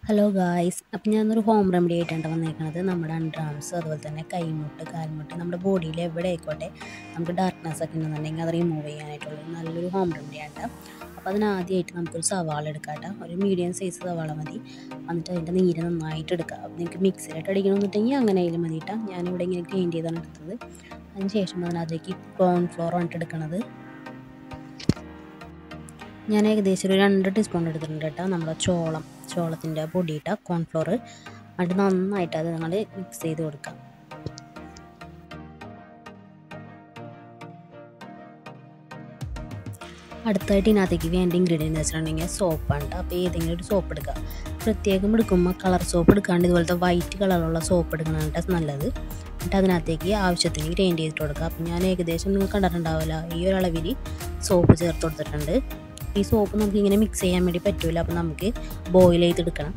hello guys അപ്പം ഞാനൊരു home remedy ആയിട്ടാണ് വന്നേക്കുന്നത് നമ്മുടെ അണ്ടർ ആംസ് അതുപോലെ തന്നെ കൈമുട്ട് കാൽമുട്ട് നമ്മുടെ ബോഡിയിൽ എവിടെ ആയിക്കോട്ടെ നമുക്ക് ഡാർക്ക്നെസ് ഒക്കെ ഉണ്ടെന്നുണ്ടെങ്കിൽ അത് റിമൂവ് ചെയ്യാനായിട്ടുള്ള നല്ലൊരു ഹോം റെമഡിയാണ് അപ്പോൾ അതിനാദ്യമായിട്ട് നമുക്കൊരു സവാള എടുക്കാം കേട്ടോ ഒരു മീഡിയം സൈസ് സവാള മതി എന്നിട്ട് അതിൻ്റെ നീര് നന്നായിട്ട് എടുക്കുക അപ്പോൾ നിങ്ങൾക്ക് മിക്സിയിലിട്ട് അടിക്കണമെന്നുണ്ടെങ്കിൽ അങ്ങനെ ആയാലും മതി കേട്ടോ ഞാനിവിടെ ഇങ്ങനെ ഗ്രൈൻഡ് ചെയ്താണ് എടുത്തത് അതിന് ശേഷം അതിനകത്തേക്ക് കോൺഫ്ലോർ ആണ് എടുക്കുന്നത് ഞാൻ ഏകദേശം ഒരു രണ്ട് ടീസ്പൂൺ എടുത്തിട്ടുണ്ട് കേട്ടോ നമ്മുടെ ചോളം ചോളത്തിൻ്റെ പൊടിയിട്ട കോൺഫ്ലോർ അത് നന്നായിട്ട് അത് നിങ്ങൾ മിക്സ് ചെയ്ത് കൊടുക്കാം അടുത്തായിട്ട് ഇതിനകത്തേക്ക് വേണ്ട ഇൻഗ്രീഡിയൻറ്റ് വെച്ചിട്ടുണ്ടെങ്കിൽ സോപ്പാണ് കേട്ടോ അപ്പോൾ ഏതെങ്കിലും ഒരു സോപ്പ് എടുക്കുക പ്രത്യേകം എടുക്കുമ്പോൾ കളർ സോപ്പ് എടുക്കാണ്ട് ഇതുപോലത്തെ വൈറ്റ് കളറുള്ള സോപ്പ് എടുക്കണതാണ് കേട്ടോ നല്ലത് എന്നിട്ട് അതിനകത്തേക്ക് ആവശ്യത്തിന് ഗ്രൈൻഡ് ചെയ്തിട്ട് കൊടുക്കുക അപ്പം ഞാൻ ഏകദേശം നിങ്ങൾ കണ്ടിട്ടുണ്ടാവില്ല ഈ ഒരു അളവിൽ സോപ്പ് ചേർത്ത് കൊടുത്തിട്ടുണ്ട് ഈ സോപ്പ് നമുക്ക് ഇങ്ങനെ മിക്സ് ചെയ്യാൻ വേണ്ടി പറ്റില്ല അപ്പം നമുക്ക് ബോയിൽ ചെയ്തെടുക്കണം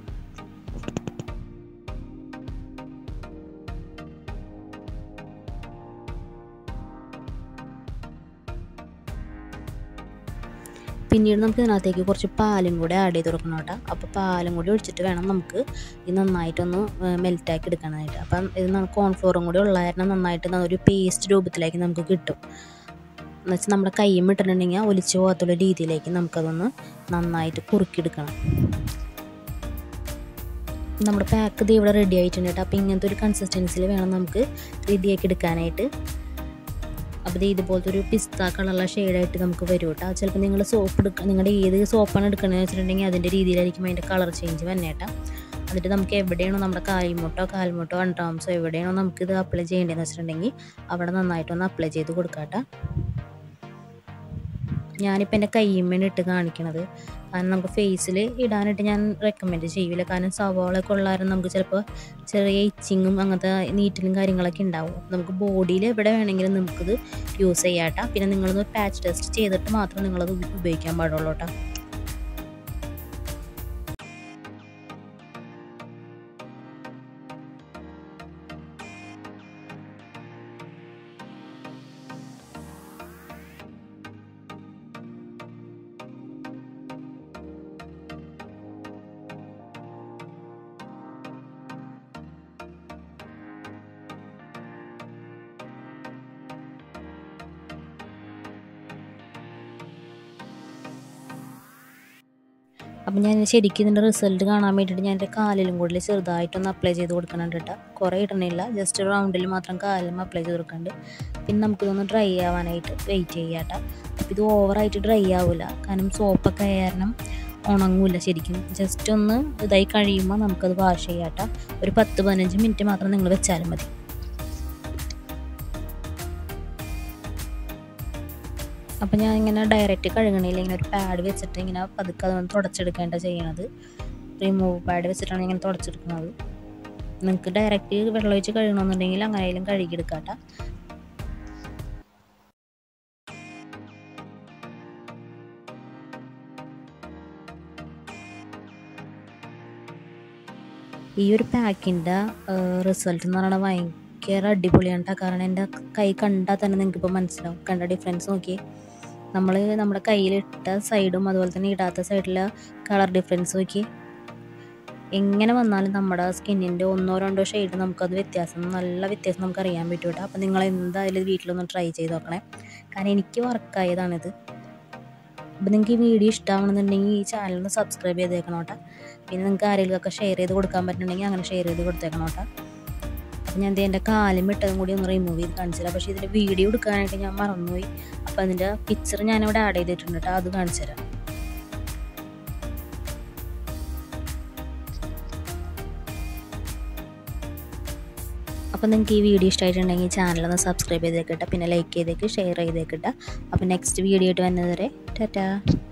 പിന്നീട് നമുക്ക് ഇതിനകത്തേക്ക് കുറച്ച് പാലും കൂടെ ആഡ് ചെയ്ത് കൊടുക്കണം കേട്ടോ അപ്പോൾ പാലും കൂടി ഒഴിച്ചിട്ട് വേണം നമുക്ക് ഇത് നന്നായിട്ടൊന്ന് മെൽറ്റാക്കി എടുക്കാനായിട്ട് അപ്പം ഇത് കോൺഫ്ലോറും കൂടി ഉള്ള കാരണം നന്നായിട്ട് ഒരു പേസ്റ്റ് രൂപത്തിലേക്ക് നമുക്ക് കിട്ടും എന്നുവെച്ചാൽ നമ്മുടെ കൈയും ഇട്ടിട്ടുണ്ടെങ്കിൽ ഒലിച്ചു പോകാത്തുള്ള രീതിയിലേക്ക് നമുക്കതൊന്ന് നന്നായിട്ട് കുറുക്കിയെടുക്കണം നമ്മുടെ പാക്ക് ഇത് ഇവിടെ റെഡി ആയിട്ടുണ്ട് കേട്ടോ അപ്പോൾ ഇങ്ങനത്തെ ഒരു കൺസിസ്റ്റൻസിയിൽ വേണം നമുക്ക് റെഡിയാക്കി എടുക്കാനായിട്ട് അപ്പോൾ ഇത് ഇതുപോലത്തെ ഒരു പിസ്ത കളറുള്ള ഷെയ്ഡായിട്ട് നമുക്ക് വരും കേട്ടോ ചിലപ്പോൾ നിങ്ങൾ സോപ്പ് എടുക്കുക നിങ്ങളുടെ ഏത് സോപ്പാണ് എടുക്കണമെന്ന് വെച്ചിട്ടുണ്ടെങ്കിൽ അതിൻ്റെ രീതിയിലായിരിക്കും അതിൻ്റെ കളർ ചേഞ്ച് വന്നേട്ടാ എന്നിട്ട് നമുക്ക് എവിടെയാണോ നമ്മുടെ കാൽമുട്ടോ കാൽമുട്ടോ അൺട്രാംസോ എവിടെയാണോ നമുക്കിത് അപ്ലൈ ചെയ്യേണ്ടതെന്ന് വെച്ചിട്ടുണ്ടെങ്കിൽ അവിടെ നന്നായിട്ടൊന്ന് അപ്ലൈ ചെയ്ത് കൊടുക്കാട്ടോ ഞാനിപ്പോൾ എൻ്റെ കയ്യുമ്മേണ് ഇട്ട് കാണിക്കണത് കാരണം നമുക്ക് ഫേസിൽ ഇടാനായിട്ട് ഞാൻ റെക്കമെൻഡ് ചെയ്യില്ല കാരണം സവാളൊക്കെ ഉള്ളാരും നമുക്ക് ചിലപ്പോൾ ചെറിയ ഇച്ചിങ്ങും അങ്ങനത്തെ നീറ്റിലും കാര്യങ്ങളൊക്കെ ഉണ്ടാവും നമുക്ക് ബോഡിയിൽ എവിടെ വേണമെങ്കിലും നമുക്കിത് യൂസ് ചെയ്യാട്ടോ പിന്നെ നിങ്ങളൊന്ന് പാച്ച് ടെസ്റ്റ് ചെയ്തിട്ട് മാത്രം നിങ്ങളത് ഉപയോഗിക്കാൻ പാടുള്ളൂ കേട്ടോ അപ്പം ഞാൻ ശരിക്കും ഇതിൻ്റെ റിസൾട്ട് കാണാൻ വേണ്ടിയിട്ട് ഞാൻ എൻ്റെ കാലിലും കൂടി ചെറുതായിട്ടൊന്ന് അപ്ലൈ ചെയ്ത് കൊടുക്കുന്നുണ്ട് കേട്ടോ കുറേ ഇടണില്ല ജസ്റ്റ് റൗണ്ടിൽ മാത്രം കാലിലും അപ്ലൈ ചെയ്ത് കൊടുക്കുന്നുണ്ട് പിന്നെ നമുക്കിതൊന്ന് ഡ്രൈ ആവാനായിട്ട് വെയിറ്റ് ചെയ്യാം കേട്ടോ അപ്പോൾ ഇത് ഓവറായിട്ട് ഡ്രൈ ആവില്ല കാരണം സോപ്പൊക്കെ കാരണം ഉണങ്ങൂല ശരിക്കും ജസ്റ്റ് ഒന്ന് ഇതായി കഴിയുമ്പോൾ നമുക്കത് വാഷ് ചെയ്യാം കേട്ടോ ഒരു പത്ത് പതിനഞ്ച് മിനിറ്റ് മാത്രം നിങ്ങൾ വെച്ചാലും മതി അപ്പോൾ ഞാൻ ഇങ്ങനെ ഡയറക്റ്റ് കഴുകണില്ല ഇങ്ങനെ ഒരു പാഡ് വെച്ചിട്ട് ഇങ്ങനെ പതുക്കെ അതൊന്ന് തുടച്ചെടുക്കേണ്ട ചെയ്യണത് റിമൂവ് പാഡ് വെച്ചിട്ടാണ് ഇങ്ങനെ തുടച്ചെടുക്കുന്നത് നിങ്ങൾക്ക് ഡയറക്റ്റ് വെള്ളം ഒഴിച്ച് കഴുകണമെന്നുണ്ടെങ്കിൽ അങ്ങനെയും കഴുകിയെടുക്കാട്ട ഈ ഒരു പാക്കിൻ്റെ റിസൾട്ട് എന്ന് പറയുന്നത് ഭയങ്കര അടിപൊളിയാണ് കേട്ടോ കാരണം എൻ്റെ കൈ കണ്ടാൽ തന്നെ നിങ്ങൾക്ക് ഇപ്പോൾ മനസ്സിലാവും കണ്ട ഡിഫറൻസ് നോക്കിയേ നമ്മൾ നമ്മുടെ കയ്യിലിട്ട സൈഡും അതുപോലെ തന്നെ ഇടാത്ത സൈഡിലെ കളർ ഡിഫറൻസ് നോക്കി എങ്ങനെ വന്നാലും നമ്മുടെ സ്കിന്നിൻ്റെ ഒന്നോ രണ്ടോ ഷെയ്ഡ് നമുക്കത് വ്യത്യാസം നല്ല വ്യത്യാസം നമുക്ക് അറിയാൻ പറ്റും കേട്ടോ അപ്പോൾ നിങ്ങൾ എന്തായാലും വീട്ടിലൊന്ന് ട്രൈ ചെയ്ത് നോക്കണേ കാരണം എനിക്ക് വർക്കായതാണിത് അപ്പോൾ നിങ്ങൾക്ക് ഈ വീഡിയോ ഇഷ്ടമാണെന്നുണ്ടെങ്കിൽ ഈ ചാനലൊന്ന് സബ്സ്ക്രൈബ് ചെയ്തേക്കണം കേട്ടോ പിന്നെ നിങ്ങൾക്ക് ആരെങ്കിലുമൊക്കെ ഷെയർ ചെയ്ത് കൊടുക്കാൻ പറ്റുന്നുണ്ടെങ്കിൽ അങ്ങനെ ഷെയർ ചെയ്ത് കൊടുത്തേക്കണം കേട്ടോ അപ്പം ഞാൻ എൻ്റെ കാലും ഇട്ടതും കൂടി ഒന്ന് റിമൂവ് ചെയ്ത് കാണിച്ചുതരാം പക്ഷേ ഇതിൻ്റെ വീഡിയോ എടുക്കാനായിട്ട് ഞാൻ മറന്നുപോയി അപ്പോൾ അതിൻ്റെ പിക്ചർ ഞാനിവിടെ ആഡ് ചെയ്തിട്ടുണ്ട് കേട്ടോ അത് കാണിച്ചു തരാം അപ്പോൾ നിങ്ങൾക്ക് ഈ വീഡിയോ ഇഷ്ടമായിട്ടുണ്ടെങ്കിൽ ചാനലൊന്ന് സബ്സ്ക്രൈബ് ചെയ്തേക്കട്ടെ പിന്നെ ലൈക്ക് ചെയ്തേക്ക് ഷെയർ ചെയ്തേക്കട്ടെ അപ്പോൾ നെക്സ്റ്റ് വീഡിയോ ആയിട്ട് വന്നതുവരെ ടാറ്റാ